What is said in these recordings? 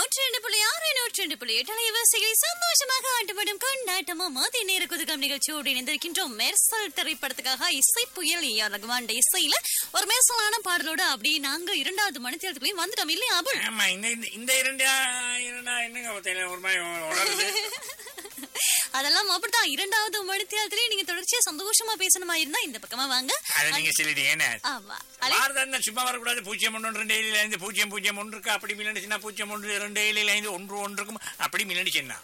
நூற்றி ரெண்டு புள்ளி ஆறு நூற்றி ரெண்டு புள்ளி எட்டு அலைவரிசையில் சந்தோஷமாக ஆட்டப்படும் கொண்டாட்டமும் மோதி நேர குதுகம் நிகழ்ச்சியோடு இணைந்திருக்கின்றோம் மெர்சல் திரைப்படத்துக்காக இசை புயல் ஏ ஆர் ரகுமான் இசையில ஒரு மெர்சலான பாடலோட அப்படியே நாங்க இரண்டாவது மணித்தேரத்துக்குள்ளேயும் வந்துட்டோம் இல்லையா அபுல் ஆமா இந்த இந்த- இந்த இரண்டு இரண்டா என்னங்க தெரியல ஒரு மாதிரி உடலுது அதெல்லாம் அப்படித்தான் இரண்டாவது மணித்தேரத்திலேயே நீங்க தொடர்ச்சியா சந்தோஷமா பேசணுமா இருந்தா இந்த பக்கமா வாங்க அதை நீங்க சொல்லிட்டீங்க என்ன ஆமா அலை- பாரதம் தான் சும்மா வரக்கூடாது பூஜ்ஜியம் ஒன்று ரெண்டு ஏழில் ஐந்து பூஜ்ஜியம் பூஜ்ஜியம் ஒன்று இருக்கு அப்படி மில்லடிச்சுன்னா பூஜ்ஜியம் ஒன்று ரெண்டு ஏழில் ஐந்து ஒன்று ஒன்று இருக்கும் அப்படி மில்லடிச்சுன்னா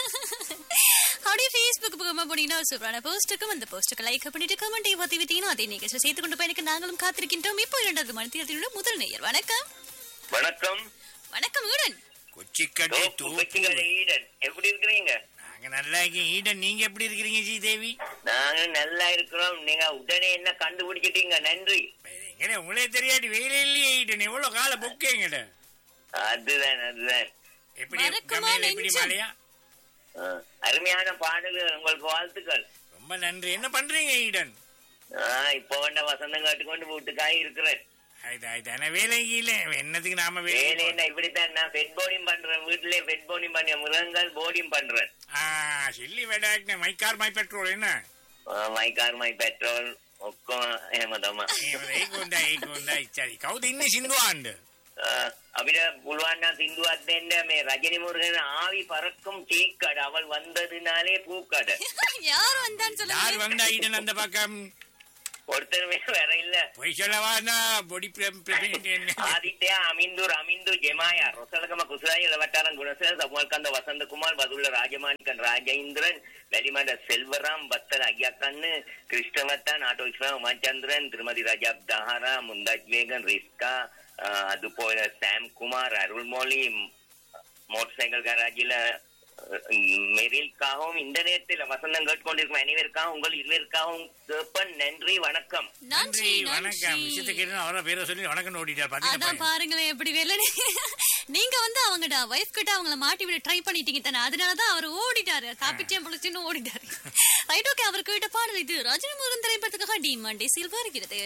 அப்படியே ஃபேஸ்புக் பக்கமா போனீங்கன்னா ஒரு சூப்பரான போஸ்ட்டுக்கும் அந்த போஸ்ட்டுக்கு லைக் பண்ணிட்டு கமெண்ட் பத்தி விட்டீங்கன்னா அதே நிகழ்ச்சி சேர்த்து கொண்டு போய் எனக்கு நாங்களும் காத்திருக்கின்றோம் இப்போ இரண்டாவது மணித்தேரத்தினோட முதல் நேயர் வணக்கம் வணக்கம் வணக்கம் ஈடன் கொச்சிக்கட்டி கொச்சிக்கார தூக்கு ஈடன் எப்படி இருக்கிறீங்க நாங்க நல்லா இருக்கீங்க ஈடன் நீங்க எப்படி இருக்கிறீங்க ஸ்ரீதேவி நாங்க நல்லா இருக்கிறோம் நீங்க உடனே என்ன கண்டுபிடிச்சிட்டீங்க நன்றி எங்கடே உங்களே தெரியாது வேலையிலேயே ஈடன் எவ்வளவு கால புக்கேங்கட அதுதான் அதுதான் எப்படி மறக்குமா கமையில எப்படி நெஞ்சம்? மழையா ஆ, அருமையான பாடல்கள் உங்களுக்கு வாழ்த்துக்கள் ரொம்ப நன்றி என்ன பண்றீங்க ஈடன் ஆ, இப்போ வேண்ட வசந்தம் காட்டுக்கொண்டு வீட்டுக்காக இருக்கிறேன் ஆயிட்டு ஆயிட்டு ஆனா வேலைக்கு இல்ல என்னத்துக்கு நாம வேலை வேலை என்ன இப்படித்தான் நான் பெட் போர்டிங் பண்றேன் வீட்டுல பெட் போர்டிங் பண்ண மிருகங்கள் போர்டிங் பண்றேன் ஆ சில்லி வேடாக்னே மை கார் மை பெட்ரோல் என்ன మై కార్ మై పెట్రోల్ ఒక్క ఏమదమ్మా ඒකොන්ද ඒකොන්ද ඉච්චරි කවුද ඉන්න සිින්දුව අන්ඩ අපිට පුළුවන් නම් සින්දුවක් දෙන්න මේ රජනි මුරුගන ආවි පරක්කුම් චීක්කඩ අවල් වන්දදිනාලේ பூக்கட யார் வந்தான்னு යාර් சொல்லுங்க වන්ද ඊට නන්ද පකම් ஒருத்தர் வேற இல்ல පොයිශලවාන බොඩි ප්‍රපෙන්ටෙන්න ஆதித்யா அமிந்து அமிந்து ஜெமாயா ரொசலகம குசுராய் இளவட்டாரன் குணசேகர் சமூகந்த வசந்தகுமார் பதுள்ள ராஜமாணிக்கன் ராஜேந்திரன் வெளிமட செல்வராம் பத்தர் ஐயாக்கண்ணு கிருஷ்ணவத்தன் ஆட்டோ விஸ்வம் உமாச்சந்திரன் திருமதி ரஜாப் தஹாரா முந்தாஜ் வேகன் ரிஸ்கா ஆஹ், அதுபோல Sam Kumar Arulmozhi motor cycle கராஜில மெரில்காகவும் இந்த நேரத்தில் வசந்தம் கேட்டுக்கொண்டிருக்கும் அனைவருக்காகவும் உங்கள் இருவருக்காகவும் கேப்பன் நன்றி வணக்கம் நன்றி நன்றி வணக்கம் விஷயத்தை நன்றி கேட்டு அவரை பேரை சொல்லி வணக்கம் ஓடிட்டார் அதான் பாத்தீங்கன்னா பாருங்களேன் எப்படி வேலை நீங்க வந்து அவங்கட வைஃப் கிட்ட அவங்கள மாட்டி விட ட்ரை பண்ணிட்டீங்க தானே அதனாலதான் அவர் ஓடிட்டாரு காப்பிட்டே பொழிச்சுன்னு ஓடிட்டாரு ரைட் ஓகே அவர் கேட்ட பாடல் இது ரஜினி முருகன் திரைப்படத்துக்காக டி மண்டே சில்வா இருக்கிறது